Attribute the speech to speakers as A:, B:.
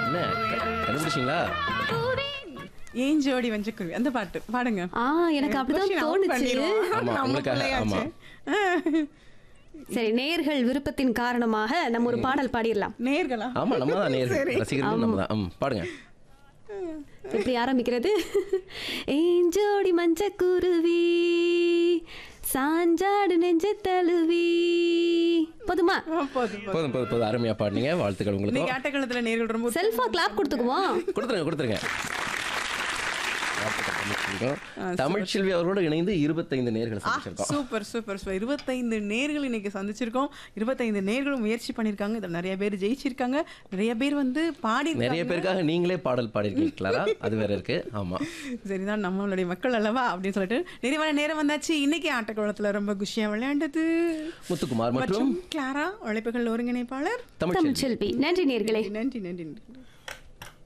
A: என்ன க- கண்டுபிடிச்சிங்களா
B: ஏன் ஜோடி வஞ்ச குருவி அந்த பாட்டு பாடுங்க
C: ஆ எனக்கு அப்படிதான்
B: Question out
C: தோணுச்சு
B: பண்ணிடுவோம்.
A: ஆமா,
B: நம்ம
A: உங்களுக்காக,
B: பிள்ளையாச்சே.
C: சரி நேர்கள் விருப்பத்தின் காரணமாக நம்ம ஒரு பாடல் பாடிடலாம்
B: நேர்களா
A: ஆமா நம்ம தான் நேர்
B: சரி.
A: ரசிகர்கள் நம்ம தான் ம் பாடுங்க
C: எப்படி ஆரம்பிக்கிறது ஏஞ்சோடி மஞ்ச குருவி சாஞ்சாடு நெஞ்ச தழுவி போதுமா
B: ஆ, போதும் போதும்.
A: போதும் போதும் போதும் அருமையா பாடுனீங்க வாழ்த்துக்கள் உங்களுக்கு
B: இன்னைக்கு ஆட்டக்காலத்துல நேர்கள் ரொம்ப
C: செல்ஃபா கிளாப் கொடுத்துக்குவோம்
A: கொடுத்துருங்க கொடுத்துருங்க வாழ்த்துக்கள் தமிழ்ச்செல்விக்கும். தமிழ்ச்செல்வி அவர்களோடு இணைந்து இருபத்தைந்து நேர்கள் சந்திச்சிருக்கோம்
B: சூப்பர் சூப்பர் சூப்பர் இருபத்தைந்து நேர்கள் இன்னைக்கு சந்திச்சிருக்கோம் இருபத்தைந்து நேர்களும் முயற்சி பண்ணிருக்காங்க இதுல நிறைய பேர் ஜெயிச்சிருக்காங்க நிறைய பேர் வந்து பாடி
A: நிறைய பேருக்காக நீங்களே பாடல் பாடிருக்கீங்க கிளாரா அது வேற இருக்கு ஆமா
B: சரிதான் நம்மளுடைய மக்கள் அல்லவா அப்படின்னு சொல்லிட்டு நிறைவான நேரம் வந்தாச்சு இன்னைக்கு ஆட்டக்குளத்துல ரொம்ப குஷியா விளையாண்டது
A: முத்துக்குமார் மற்றும்
B: மற்றும் கிளாரா உழைப்புகள் ஒருங்கிணைப்பாளர்
A: தமிழ்ச்செல்வி
C: தமிழ் செல்வி நன்றி நேர்களே
B: நன்றி நன்றி நன்றி